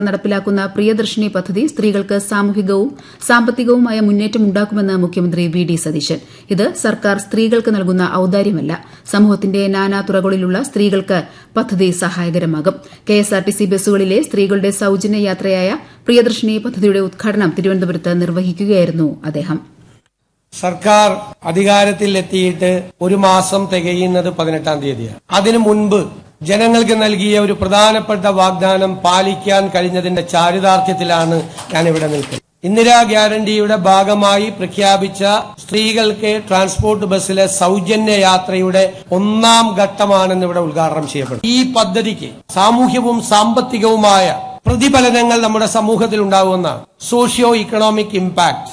നടപ്പിലാക്കുന്ന പ്രിയദർശിനി പദ്ധതി സ്ത്രീകൾക്ക് സാമൂഹികവും സാമ്പത്തികവുമായ മുന്നേറ്റം ഉണ്ടാക്കുമെന്ന് മുഖ്യമന്ത്രി വി ഡി സതീശൻ ഇത് സർക്കാർ സ്ത്രീകൾക്ക് നൽകുന്ന ഔദാര്യമല്ല സമൂഹത്തിന്റെ നാനാതുറകളിലുള്ള സ്ത്രീകൾക്ക് പദ്ധതി സഹായകരമാകും കെഎസ്ആർടിസി ബസ്സുകളിലെ സ്ത്രീകളുടെ സൌജന്യ യാത്രയായ പ്രിയദർശിനി പദ്ധതിയുടെ ഉദ്ഘാടനം തിരുവനന്തപുരത്ത് നിർവഹിക്കുകയായിരുന്നു അദ്ദേഹം സർക്കാർ അധികാരത്തിൽ എത്തിയിട്ട് ഒരു മാസം തികയുന്നത് പതിനെട്ടാം തീയതിയാണ് അതിനു മുൻപ് ജനങ്ങൾക്ക് നൽകിയ ഒരു പ്രധാനപ്പെട്ട വാഗ്ദാനം പാലിക്കാൻ കഴിഞ്ഞതിന്റെ ചാരിതാർത്ഥ്യത്തിലാണ് ഞാൻ ഇവിടെ നിൽക്കുന്നത് ഇന്ദിരാ ഗ്യാരണ്ടിയുടെ ഭാഗമായി പ്രഖ്യാപിച്ച സ്ത്രീകൾക്ക് ട്രാൻസ്പോർട്ട് ബസ്സിലെ സൗജന്യ യാത്രയുടെ ഒന്നാം ഘട്ടമാണെന്ന് ഇവിടെ ഉദ്ഘാടനം ചെയ്യപ്പെടും ഈ പദ്ധതിക്ക് സാമൂഹ്യവും സാമ്പത്തികവുമായ പ്രതിഫലനങ്ങൾ നമ്മുടെ സമൂഹത്തിൽ ഉണ്ടാകുമെന്നാണ് സോഷ്യോ ഇക്കണോമിക് ഇമ്പാക്ട്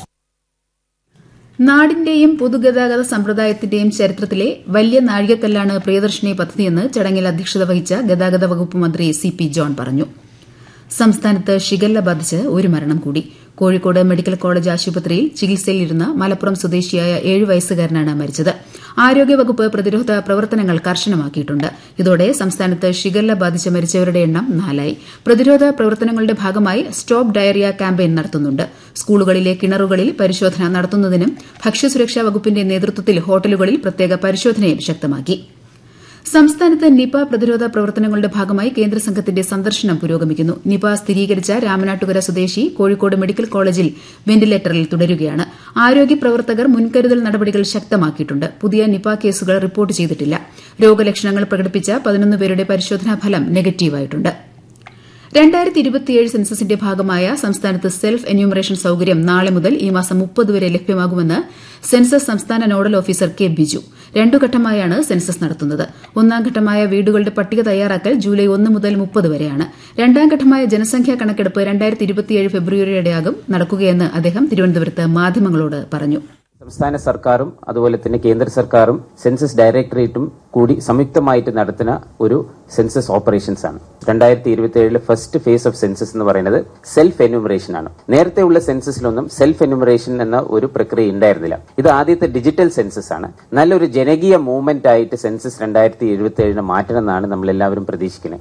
നാടിന്റെയും പൊതുഗതാഗത സമ്പ്രദായത്തിന്റെയും ചരിത്രത്തിലെ വലിയ നാഴികക്കല്ലാണ് പ്രിയദർശിനി പദ്ധതിയെന്ന് ചടങ്ങിൽ അധ്യക്ഷത വഹിച്ച ഗതാഗത വകുപ്പ് മന്ത്രി സി പി ജോൺ പറഞ്ഞു സംസ്ഥാനത്ത് ഷിഗല്ല ബാധിച്ച് ഒരു മരണം കൂടി കോഴിക്കോട് മെഡിക്കൽ കോളേജ് ആശുപത്രിയിൽ ചികിത്സയിലിരുന്ന മലപ്പുറം സ്വദേശിയായ ഏഴ് വയസ്സുകാരനാണ് മരിച്ചത് ആരോഗ്യവകുപ്പ് പ്രതിരോധ പ്രവർത്തനങ്ങൾ കർശനമാക്കിയിട്ടുണ്ട് ഇതോടെ സംസ്ഥാനത്ത് ഷിഗല്ല ബാധിച്ച് മരിച്ചവരുടെ എണ്ണം നാലായി പ്രതിരോധ പ്രവർത്തനങ്ങളുടെ ഭാഗമായി സ്റ്റോപ്പ് ഡയറിയ ക്യാമ്പയിൻ നടത്തുന്നുണ്ട് സ്കൂളുകളിലെ കിണറുകളിൽ പരിശോധന നടത്തുന്നതിനും ഭക്ഷ്യസുരക്ഷാ വകുപ്പിന്റെ നേതൃത്വത്തിൽ ഹോട്ടലുകളിൽ പ്രത്യേക പരിശോധനയും ശക്തമാക്കി സംസ്ഥാനത്ത് നിപ പ്രതിരോധ പ്രവർത്തനങ്ങളുടെ ഭാഗമായി കേന്ദ്ര സംഘത്തിന്റെ സന്ദർശനം പുരോഗമിക്കുന്നു നിപ സ്ഥിരീകരിച്ച രാമനാട്ടുകര സ്വദേശി കോഴിക്കോട് മെഡിക്കൽ കോളേജിൽ വെന്റിലേറ്ററിൽ തുടരുകയാണ് ആരോഗ്യ പ്രവർത്തകർ മുൻകരുതൽ നടപടികൾ ശക്തമാക്കിയിട്ടുണ്ട് പുതിയ നിപ കേസുകൾ റിപ്പോർട്ട് ചെയ്തിട്ടില്ല രോഗലക്ഷണങ്ങൾ പ്രകടിപ്പിച്ച പതിനൊന്ന് പേരുടെ പരിശോധനാ ഫലം നെഗറ്റീവായിട്ടുണ്ട് രണ്ടായിരത്തി ഇരുപത്തിയേഴ് സെൻസസിന്റെ ഭാഗമായ സംസ്ഥാനത്ത് സെൽഫ് എന്യൂമറേഷൻ സൌകര്യം നാളെ മുതൽ ഈ മാസം മുപ്പത് വരെ ലഭ്യമാകുമെന്ന് സെൻസസ് സംസ്ഥാന നോഡൽ ഓഫീസർ കെ ബിജു രണ്ടു ഘട്ടമായാണ് സെൻസസ് നടത്തുന്നത് ഒന്നാം ഘട്ടമായ വീടുകളുടെ പട്ടിക തയ്യാറാക്കൽ ജൂലൈ ഒന്ന് മുതൽ മുപ്പത് വരെയാണ് രണ്ടാം ഘട്ടമായ ജനസംഖ്യാ കണക്കെടുപ്പ് രണ്ടായിരത്തി ഇരുപത്തിയേഴ് ഫെബ്രുവരിയോടെയാകും നടക്കുകയെന്ന് അദ്ദേഹം തിരുവനന്തപുരത്ത് മാധ്യമങ്ങളോട് പറഞ്ഞു സംസ്ഥാന സർക്കാരും അതുപോലെ തന്നെ കേന്ദ്ര സർക്കാരും സെൻസസ് ഡയറക്ടറേറ്റും കൂടി സംയുക്തമായിട്ട് നടത്തുന്ന ഒരു സെൻസസ് ഓപ്പറേഷൻസ് ആണ് രണ്ടായിരത്തി ഇരുപത്തി ഏഴിലെ ഫസ്റ്റ് ഫേസ് ഓഫ് സെൻസസ് എന്ന് പറയുന്നത് സെൽഫ് എന്യൂമറേഷൻ ആണ് നേരത്തെ ഉള്ള സെൻസസിലൊന്നും സെൽഫ് എന്യൂമറേഷൻ എന്ന ഒരു പ്രക്രിയ ഉണ്ടായിരുന്നില്ല ഇത് ആദ്യത്തെ ഡിജിറ്റൽ സെൻസസ് ആണ് നല്ലൊരു ജനകീയ മൂവ്മെന്റ് ആയിട്ട് സെൻസസ് രണ്ടായിരത്തി ഇരുപത്തി ഏഴിന് മാറ്റണമെന്നാണ് നമ്മൾ എല്ലാവരും പ്രതീക്ഷിക്കുന്നത്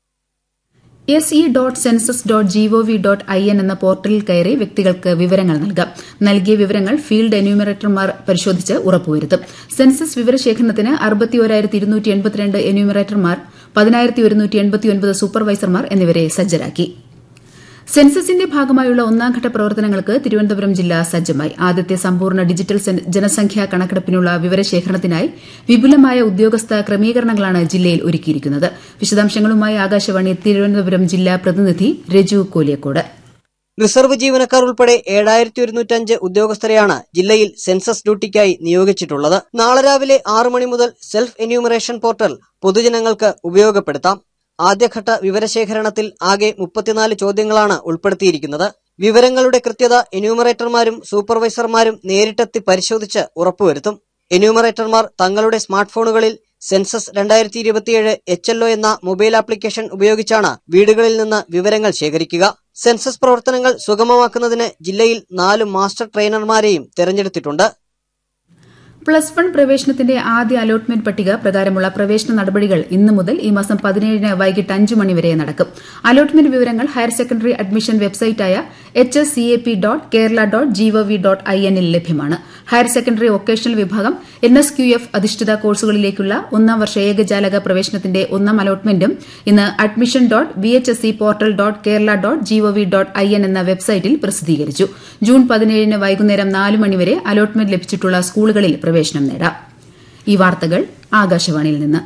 S E dot census dot G O V dot I N എന്ന പോർട്ടലിൽ കയറി വ്യക്തികൾക്ക് വിവരങ്ങൾ നൽകാം നൽകിയ വിവരങ്ങൾ ഫീൽഡ് എന്യൂമറേറ്റർമാർ പരിശോധിച്ച് ഉറപ്പുവരുത്തും സെൻസസ് വിവരശേഖരണത്തിന് എന്യൂമറേറ്റർമാർ പതിനായിരത്തി സൂപ്പർവൈസർമാർ എന്നിവരെ സജ്ജരാക്കി സെൻസസിന്റെ ഭാഗമായുള്ള ഒന്നാംഘട്ട പ്രവർത്തനങ്ങൾക്ക് തിരുവനന്തപുരം ജില്ല സജ്ജമായി ആദ്യത്തെ സമ്പൂർണ്ണ ഡിജിറ്റൽ ജനസംഖ്യാ കണക്കെടുപ്പിനുള്ള വിവരശേഖരണത്തിനായി വിപുലമായ ഉദ്യോഗസ്ഥ ക്രമീകരണങ്ങളാണ് ജില്ലയിൽ ഒരുക്കിയിരിക്കുന്നത് വിശദാംശങ്ങളുമായി ആകാശവാണി തിരുവനന്തപുരം ജില്ലാ പ്രതിനിധി രജു കോലിയക്കോട് റിസർവ് ജീവനക്കാർ ഉൾപ്പെടെ ഏഴായിരത്തി ഒരുന്നൂറ്റഞ്ച് ഉദ്യോഗസ്ഥരെയാണ് ജില്ലയിൽ സെൻസസ് ഡ്യൂട്ടിക്കായി നിയോഗിച്ചിട്ടുള്ളത് നാളെ രാവിലെ ആറു മണി മുതൽ സെൽഫ് എന്യൂമറേഷൻ പോർട്ടൽ പൊതുജനങ്ങൾക്ക് ഉപയോഗപ്പെടുത്താം ആദ്യഘട്ട വിവരശേഖരണത്തിൽ ആകെ മുപ്പത്തിനാല് ചോദ്യങ്ങളാണ് ഉൾപ്പെടുത്തിയിരിക്കുന്നത് വിവരങ്ങളുടെ കൃത്യത എന്യൂമറേറ്റർമാരും സൂപ്പർവൈസർമാരും നേരിട്ടെത്തി പരിശോധിച്ച് ഉറപ്പുവരുത്തും എന്യൂമറേറ്റർമാർ തങ്ങളുടെ സ്മാർട്ട് ഫോണുകളിൽ സെൻസസ് രണ്ടായിരത്തി ഇരുപത്തിയേഴ് എച്ച് എൽ എന്ന മൊബൈൽ ആപ്ലിക്കേഷൻ ഉപയോഗിച്ചാണ് വീടുകളിൽ നിന്ന് വിവരങ്ങൾ ശേഖരിക്കുക സെൻസസ് പ്രവർത്തനങ്ങൾ സുഗമമാക്കുന്നതിന് ജില്ലയിൽ നാല് മാസ്റ്റർ ട്രെയിനർമാരെയും തെരഞ്ഞെടുത്തിട്ടുണ്ട് പ്ലസ് വൺ പ്രവേശനത്തിന്റെ ആദ്യ അലോട്ട്മെന്റ് പട്ടിക പ്രകാരമുള്ള പ്രവേശന നടപടികൾ ഇന്നു മുതൽ ഈ മാസം പതിനേഴിന് വൈകിട്ട് അഞ്ച് മണിവരെ നടക്കും അലോട്ട്മെന്റ് വിവരങ്ങൾ ഹയർ സെക്കൻഡറി അഡ്മിഷൻ വെബ്സൈറ്റായ H S C A P dot Kerala dot G O V dot I എന്നിൽ ലഭ്യമാണ് ഹയർ സെക്കൻഡറി വൊക്കേഷണൽ വിഭാഗം എൻ എസ് ക്യു എഫ് അധിഷ്ഠിത കോഴ്സുകളിലേക്കുള്ള ഒന്നാം വർഷ ഏകജാലക പ്രവേശനത്തിന്റെ ഒന്നാം അലോട്ട്മെന്റും ഇന്ന് admission dot V H S C portal dot Kerala dot G O V dot I N എന്ന വെബ്സൈറ്റിൽ പ്രസിദ്ധീകരിച്ചു ജൂൺ പതിനേഴിന് വൈകുന്നേരം നാല് മണിവരെ അലോട്ട്മെന്റ് ലഭിച്ചിട്ടുള്ള സ്കൂളുകളിൽ പ്രവേശനം നേടാം ഈ വാർത്തകൾ ആകാശവാണിയിൽ നിന്ന്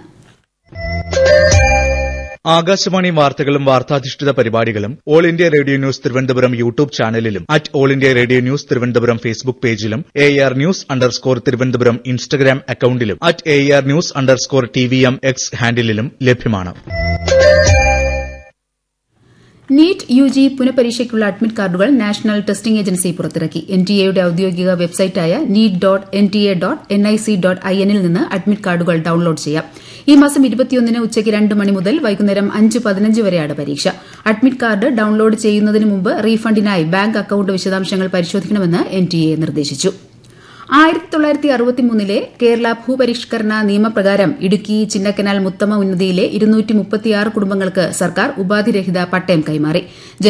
ആകാശവാണി വാർത്തകളും വാർത്താധിഷ്ഠിത പരിപാടികളും all India radio news Thiruvananthapuram YouTube ചാനലിലും at all India radio news Thiruvananthapuram Facebook പേജിലും A R news underscore Thiruvananthapuram Instagram അക്കൌണ്ടിലും at A R news underscore T V M X ഹാൻഡിലും ലഭ്യമാണ് നീറ്റ് യു ജി പുനഃപരീക്ഷയ്ക്കുള്ള അഡ്മിറ്റ് കാർഡുകൾ നാഷണൽ ടെസ്റ്റിംഗ് ഏജൻസി പുറത്തിറക്കി N T എയുടെ ഔദ്യോഗിക വെബ്സൈറ്റായ NEET dot N T A dot N I C dot I എന്നിൽ നിന്ന് അഡ്മിറ്റ് കാർഡുകൾ ഡൌൺലോഡ് ചെയ്യാം ഈ മാസം ഇരുപത്തിയൊന്നിന് ഉച്ചയ്ക്ക് രണ്ട് മണി മുതൽ വൈകുന്നേരം അഞ്ച് പതിനഞ്ച് വരെയാണ് പരീക്ഷ അഡ്മിറ്റ് കാർഡ് ഡൌൺലോഡ് ചെയ്യുന്നതിന് മുമ്പ് റീഫണ്ടിനായി ബാങ്ക് അക്കൌണ്ട് വിശദാംശങ്ങൾ പരിശോധിക്കണമെന്ന് എൻ ടി എ നിർദ്ദേശിച്ചു ആയിരത്തി തൊള്ളായിരത്തി അറുപത്തിമൂന്നിലെ കേരള ഭൂപരിഷ്കരണ നിയമപ്രകാരം ഇടുക്കി ചിന്നക്കനാൽ മുത്തമ്മ ഉന്നതിയിലെ ഇരുന്നൂറ്റി മുപ്പത്തിയാറ് കുടുംബങ്ങൾക്ക് സർക്കാർ ഉപാധിരഹിത പട്ടയം കൈമാറി